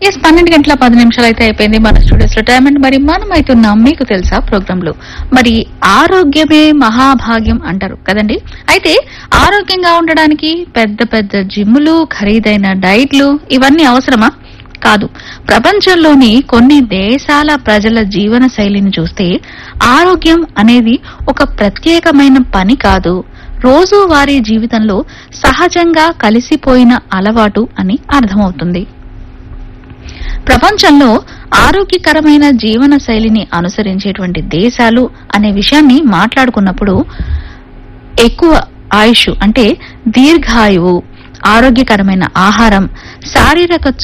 yes పన్నెండు గంటల పది నిమిషాలు అయితే అయిపోయింది మన స్టూడియోస్ లో టైం అండ్ మరి మనం అవుతున్నాం మీకు తెలుసా ప్రోగ్రామ్ లో మరి ఆరోగ్యమే మహాభాగ్యం అంటారు కదండి అయితే ఆరోగ్యంగా ఉండడానికి పెద్ద పెద్ద జిమ్ములు ఖరీదైన డైట్లు ఇవన్నీ అవసరమా కాదు ప్రపంచంలోని కొన్ని దేశాల ప్రజల జీవన శైలిని చూస్తే ఆరోగ్యం అనేది ఒక ప్రత్యేకమైన పని కాదు రోజువారీ జీవితంలో సహజంగా కలిసిపోయిన అలవాటు అని అర్థమవుతుంది ప్రపంచంలో ఆరోగ్యకరమైన జీవన శైలిని అనుసరించేటువంటి దేశాలు అనే విషయాన్ని మాట్లాడుకున్నప్పుడు ఎక్కువ ఆయుష్ అంటే దీర్ఘాయువు ఆరోగ్యకరమైన ఆహారం శారీరక